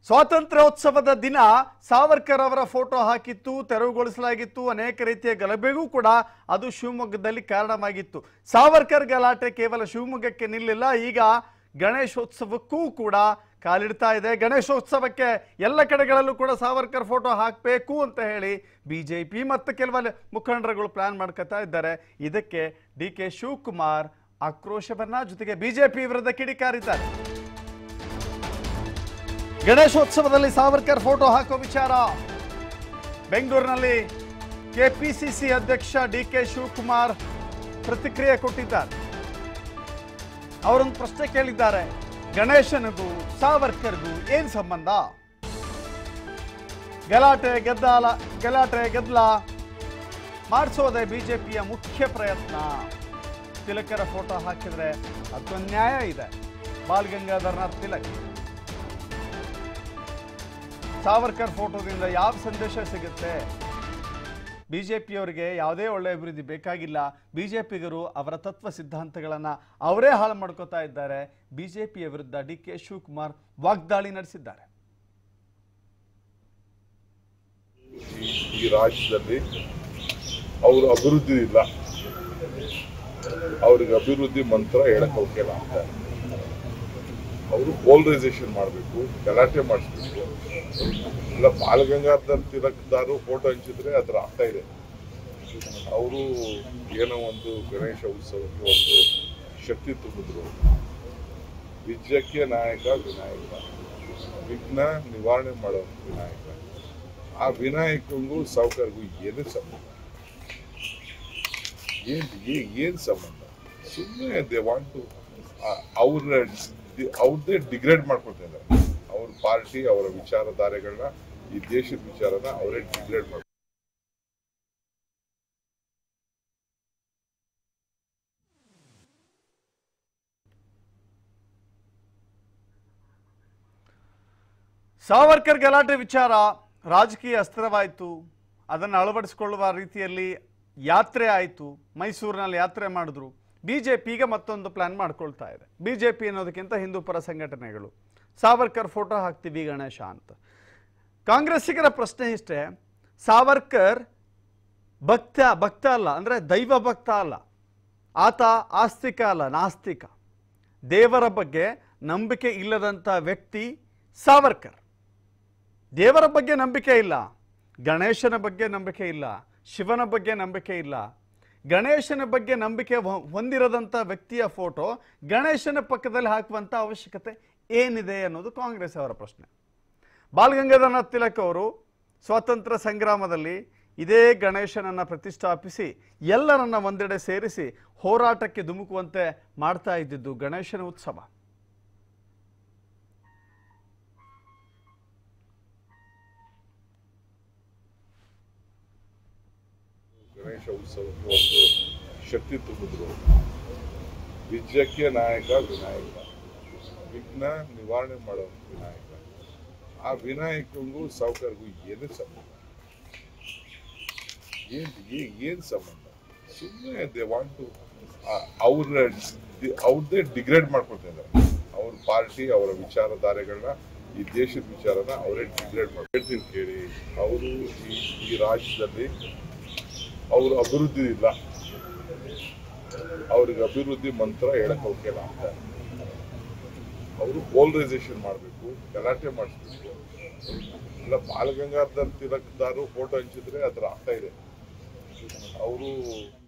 ಸ್ವಾತಂತ್ರ್ಯೋತ್ಸವದ ದಿನ ಸಾವರ್ಕರ್ ಅವರ ಫೋಟೋ ಹಾಕಿತ್ತು ತೆರವುಗೊಳಿಸಲಾಗಿತ್ತು ಅನೇಕ ರೀತಿಯ ಗಲಭೆಗೂ ಕೂಡ ಅದು ಶಿವಮೊಗ್ಗದಲ್ಲಿ ಕಾರಣವಾಗಿತ್ತು ಸಾವರ್ಕರ್ ಗಲಾಟೆ ಕೇವಲ ಶಿವಮೊಗ್ಗಕ್ಕೆ ನಿಲ್ಲಿಲ್ಲ ಈಗ ಗಣೇಶೋತ್ಸವಕ್ಕೂ ಕೂಡ ಕಾಲಿಡ್ತಾ ಇದೆ ಗಣೇಶೋತ್ಸವಕ್ಕೆ ಎಲ್ಲ ಕಡೆಗಳಲ್ಲೂ ಕೂಡ ಸಾವರ್ಕರ್ ಫೋಟೋ ಹಾಕಬೇಕು ಅಂತ ಹೇಳಿ ಬಿಜೆಪಿ ಮತ್ತು ಕೆಲವು ಮುಖಂಡರುಗಳು ಪ್ಲಾನ್ ಮಾಡ್ಕೊತಾ ಇದ್ದಾರೆ ಇದಕ್ಕೆ ಡಿ ಕೆ ಶಿವಕುಮಾರ್ ಆಕ್ರೋಶವನ್ನ ಜೊತೆಗೆ ಬಿಜೆಪಿ ವಿರುದ್ಧ ಕಿಡಿಕಾರಿದ್ದಾರೆ ಗಣೇಶೋತ್ಸವದಲ್ಲಿ ಸಾವರ್ಕರ್ ಫೋಟೋ ಹಾಕೋ ವಿಚಾರ ಬೆಂಗಳೂರಿನಲ್ಲಿ ಕೆಪಿಸಿಸಿ ಅಧ್ಯಕ್ಷ ಡಿ ಕೆ ಶಿವಕುಮಾರ್ ಪ್ರತಿಕ್ರಿಯೆ ಕೊಟ್ಟಿದ್ದಾರೆ ಅವರೊಂದು ಪ್ರಶ್ನೆ ಕೇಳಿದ್ದಾರೆ ಗಣೇಶನಿಗೂ ಸಾವರ್ಕರ್ಗೂ ಏನ್ ಸಂಬಂಧ ಗಲಾಟೆ ಗೆದ್ದಾಲ ಗಲಾಟೆ ಗೆದ್ದಲ ಮಾಡಿಸೋದೆ ಬಿಜೆಪಿಯ ಮುಖ್ಯ ಪ್ರಯತ್ನ ತಿಲಕರ ಫೋಟೋ ಹಾಕಿದ್ರೆ ಅದೊಂದು ನ್ಯಾಯ ಇದೆ ಬಾಲ್ ಗಂಗಾಧರನಾಥ್ ತಿಲಕ್ ಸಾವರ್ಕರ್ ಫೋಟೋದಿಂದ ಯಾವ ಸಂದೇಶ ಸಿಗುತ್ತೆ ಬಿಜೆಪಿಯವರಿಗೆ ಯಾವುದೇ ಒಳ್ಳೆ ಅಭಿವೃದ್ಧಿ ಬೇಕಾಗಿಲ್ಲ ಬಿಜೆಪಿಗರು ಅವರ ತತ್ವ ಸಿದ್ಧಾಂತಗಳನ್ನು ಅವರೇ ಹಾಳು ಮಾಡ್ಕೋತಾ ಇದ್ದಾರೆ ಬಿಜೆಪಿಯ ವಿರುದ್ಧ ಡಿ ಕೆ ಶಿವಕುಮಾರ್ ವಾಗ್ದಾಳಿ ನಡೆಸಿದ್ದಾರೆ ಈ- ಈ ರಾಜ್ಯದಲ್ಲಿ ಅವರು ಅಭಿವೃದ್ಧಿ ಇಲ್ಲ ಅವ್ರಿಗೆ ಅಭಿವೃದ್ಧಿ ಮಂತ್ರ ಹೇಳಕ್ ಹೋಗಿಲ್ಲ ಅಂತ ಅವರು ಪೋಲರೈಸೇಷನ್ ಮಾಡಬೇಕು ಗಲಾಟೆ ಮಾಡಿಸ್ಬೇಕು ಇಲ್ಲ ಬಾಲಗಂಗಾಧರ್ ತಿಲಕ್ದಾರು ಫೋಟೋ ಹಂಚಿದ್ರೆ ಅದ್ರ ಅರ್ಥ ಇದೆ ಅವರು ಏನೋ ಒಂದು ಗಣೇಶ ಉತ್ಸವಕ್ಕೆ ಒಂದು ಶಕ್ತಿ ತುಂಬಿದ್ರು ವಿಜಯಕ್ಕೆ ನಾಯಕ ವಿನಾಯಕ ವಿಘ್ನ ನಿವಾರಣೆ ಮಾಡೋ ವಿನಾಯಕ ಆ ವಿನಾಯಕಂಗೂ ಸಾವುಕಾರ್ಗೂ ಏನು ಸಂಬಂಧ ಏನ್ ಏ- ಏನ್ ಸಂಬಂಧ ಸುಮ್ಮನೆ ದೇ ವಾಂಟ್ ಟು ಅವ್ರ ಅವ್ರದ್ದೇ ಡಿಗ್ರೇಡ್ ಮಾಡ್ಕೊತಾ ಇದ್ದಾರೆ ಅವ್ರ ಪಾರ್ಟಿ ಅವರ ವಿಚಾರಧಾರೆಗಳನ್ನ ಈ ದೇಶದ ವಿಚಾರನ ಅವರೇ ಡಿಗ್ರೇಡ್ ಮಾಡ್ತಾರೆ ಸಾವರ್ಕರ್ ಗಲಾಟೆ ವಿಚಾರ ರಾಜಕೀಯ ಅಸ್ತ್ರವಾಯಿತು ಅದನ್ನು ಅಳವಡಿಸಿಕೊಳ್ಳುವ ರೀತಿಯಲ್ಲಿ ಯಾತ್ರೆ ಆಯಿತು ಮೈಸೂರಿನಲ್ಲಿ ಯಾತ್ರೆ ಮಾಡಿದ್ರು ಬಿಜೆಪಿ ಈಗ ಮತ್ತೊಂದು ಪ್ಲಾನ್ ಮಾಡ್ಕೊಳ್ತಾ ಇದೆ ಬಿಜೆಪಿ ಅನ್ನೋದಕ್ಕಿಂತ ಹಿಂದೂ ಪರ ಸಂಘಟನೆಗಳು ಸಾವರ್ಕರ್ ಫೋಟೋ ಹಾಕ್ತೀವಿ ಗಣೇಶ ಅಂತ ಕಾಂಗ್ರೆಸ್ಸಿಗರ ಪ್ರಶ್ನೆ ಇಷ್ಟೇ ಸಾವರ್ಕರ್ ಭಕ್ತ ಭಕ್ತ ಅಲ್ಲ ಅಂದರೆ ದೈವ ಭಕ್ತ ಅಲ್ಲ ಆತ ಆಸ್ತಿಕ ಅಲ್ಲ ನಾಸ್ತಿಕ ದೇವರ ಬಗ್ಗೆ ನಂಬಿಕೆ ಇಲ್ಲದಂಥ ವ್ಯಕ್ತಿ ಸಾವರ್ಕರ್ ದೇವರ ಬಗ್ಗೆ ನಂಬಿಕೆ ಇಲ್ಲ ಗಣೇಶನ ಬಗ್ಗೆ ನಂಬಿಕೆ ಇಲ್ಲ ಶಿವನ ಬಗ್ಗೆ ನಂಬಿಕೆ ಇಲ್ಲ ಗಣೇಶನ ಬಗ್ಗೆ ನಂಬಿಕೆ ಹೊ- ಹೊಂದಿರದಂಥ ವ್ಯಕ್ತಿಯ ಫೋಟೋ ಗಣೇಶನ ಪಕ್ಕದಲ್ಲಿ ಹಾಕುವಂಥ ಅವಶ್ಯಕತೆ ಏನಿದೆ ಅನ್ನೋದು ಕಾಂಗ್ರೆಸ್ ಅವರ ಪ್ರಶ್ನೆ ಬಾಲಗಂಗಾಧರನಾಥ್ ತಿಲಕ್ ಅವರು ಸ್ವಾತಂತ್ರ್ಯ ಸಂಗ್ರಾಮದಲ್ಲಿ ಇದೇ ಗಣೇಶನನ್ನು ಪ್ರತಿಷ್ಠಾಪಿಸಿ ಎಲ್ಲರನ್ನ ಒಂದೆಡೆ ಸೇರಿಸಿ ಹೋರಾಟಕ್ಕೆ ಧುಮುಕುವಂತೆ ಮಾಡ್ತಾ ಇದ್ದಿದ್ದು ಗಣೇಶನ ಉತ್ಸವ ಗಣೇಶ ಉತ್ಸವಕ್ಕೆ ಒಂದು ಶಕ್ತಿ ತುಂಬಿದ್ರು ವಿಜಯಕ್ಕೆ ನಾಯಕ ವಿನಾಯಕ ವಿಘ್ನ ನಿವಾರಣೆ ಮಾಡೋ ವಿನಾಯಕ ಆ ವಿನಾಯಕಂಗೂ ಸಾವುಕಾರ್ಗೂ ಏನು ಸಂಬಂಧ ಏನ್ ಏ- ಏನ್ ಸಂಬಂಧ ಸುಮ್ಮನೆ ದೇ ವಾಂಟ್ ಟು ಅವ್ರ ಅವ್ರದ್ದೇ ಡಿಗ್ರೇಡ್ ಮಾಡ್ಕೊತಾ ಇದ್ದಾರೆ ಅವ್ರ ಪಾರ್ಟಿ ಅವರ ವಿಚಾರಧಾರೆಗಳನ್ನ ಈ ದೇಶದ ವಿಚಾರನ ಅವರೇ ಡಿಗ್ರೇಡ್ ಮಾಡಿ ಹೇಳ್ತೀನಿ ಕೇಳಿ ಅವರು ಈ ಈ ರಾಜ್ಯದಲ್ಲಿ ಅವ್ರ ಅಭಿವೃದ್ಧಿ ಇಲ್ಲ ಅವ್ರಿಗೆ ಅಭಿವೃದ್ಧಿ ಮಂತ್ರ ಹೇಳಕ್ ಹೋಗಿಲ್ಲ ಅಂತ ಅವರು ಪೋಲರೈಸೇಷನ್ ಮಾಡಬೇಕು ಗಲಾಟೆ ಮಾಡಿಸ್ಬೇಕು ಇಲ್ಲ ಬಾಲಗಂಗಾಧರ್ ತಿಲಕ್ದಾರು ಫೋಟೋ ಹಂಚಿದ್ರೆ ಅದ್ರ ಅರ್ಥ ಇದೆ ಅವರು